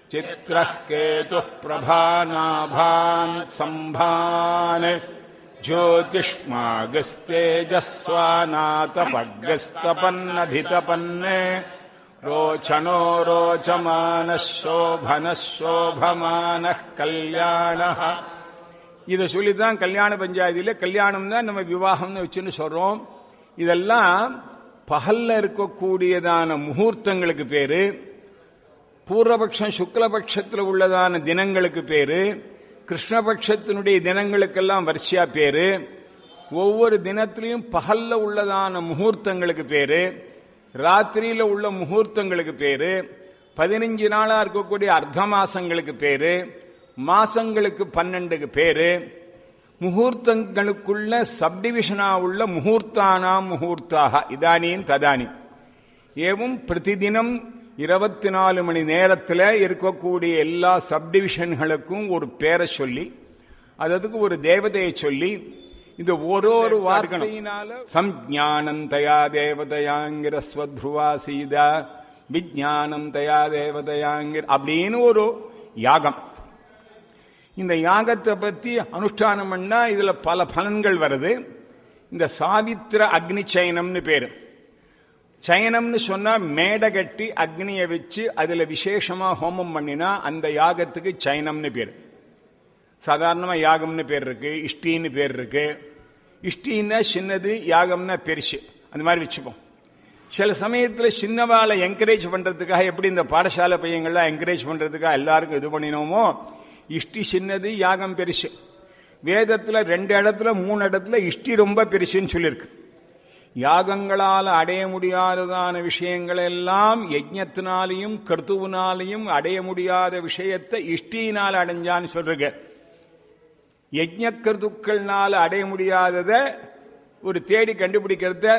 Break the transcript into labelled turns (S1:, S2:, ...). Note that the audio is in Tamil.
S1: चित्रः केतुः प्रभानाभान् सम्भान् ज्योतिष्मागस्तेजस्वानातपग्रस्तपन्नधितपन्ने रोचनो रोचमानः शोभनः शोभमानः कल्याणः இதை சொல்லித்தான் கல்யாண பஞ்சாயத்தில கல்யாணம் தான் நம்ம விவாகம்னு வச்சுன்னு சொல்றோம் இதெல்லாம் பகல்ல இருக்கக்கூடியதான முகூர்த்தங்களுக்கு பேரு பூர்வபக்ஷம் சுக்லபக்ஷத்தில் உள்ளதான தினங்களுக்கு பேரு கிருஷ்ணபக்ஷத்தினுடைய தினங்களுக்கெல்லாம் வரிசையா பேரு ஒவ்வொரு தினத்திலையும் பகல்ல உள்ளதான முகூர்த்தங்களுக்கு பேரு ராத்திரியில உள்ள முகூர்த்தங்களுக்கு பேரு பதினஞ்சு நாளா இருக்கக்கூடிய அர்த்த மாசங்களுக்கு பேரு மாசங்களுக்கு பன்னெண்டுக்கு பேரு முகூர்த்தங்களுக்குள்ள சப்டிவிஷனா உள்ள முகூர்த்தானாம் முகூர்த்தாக இதானியும் ததானி ஏவும் பிரதிதினம் இருபத்தி நாலு மணி நேரத்தில் இருக்கக்கூடிய எல்லா சப்டிவிஷன்களுக்கும் ஒரு பேரை சொல்லி அதுக்கு ஒரு தேவதையை சொல்லி இந்த ஒரு ஒரு வார்த்தையினால சம்ஞானம் தயா தேவதையாங்கிற ஸ்வத்ருவா சீதா விஜானம் தயா தேவதையாங்கிற அப்படின்னு ஒரு யாகம் இந்த யாகத்தை பத்தி அனுஷ்டானம் பண்ணா இதுல பல பலன்கள் வருது இந்த சாவித்திர அக்னி சயனம்னு பேரு சயனம்னு சொன்னா மேடை கட்டி அக்னியை வச்சு அதுல விசேஷமா ஹோமம் பண்ணினா அந்த யாகத்துக்கு சயனம்னு பேரு சாதாரணமா யாகம்னு பேர் இருக்கு இஷ்டின்னு பேர் இருக்கு இஷ்டின்னா சின்னது யாகம்னா பெருசு அந்த மாதிரி வச்சுப்போம் சில சமயத்துல சின்னவாளை என்கரேஜ் பண்றதுக்காக எப்படி இந்த பாடசாலை பையங்கள்லாம் என்கரேஜ் பண்றதுக்காக எல்லாருக்கும் இது பண்ணினோமோ இஷ்டி சின்னது யாகம் பெருசு வேதத்துல ரெண்டு இடத்துல மூணு இடத்துல இஷ்டி ரொம்ப பெருசுன்னு சொல்லியிருக்கு யாகங்களால் அடைய முடியாததான விஷயங்கள் எல்லாம் யஜ்ஞத்தினாலையும் கர்த்துவினாலையும் அடைய முடியாத விஷயத்தை இஷ்டியினால் அடைஞ்சான்னு சொல்றீங்க யஜ்ஞ கருத்துக்கள்னால அடைய முடியாததை ஒரு தேடி கண்டுபிடிக்கிறத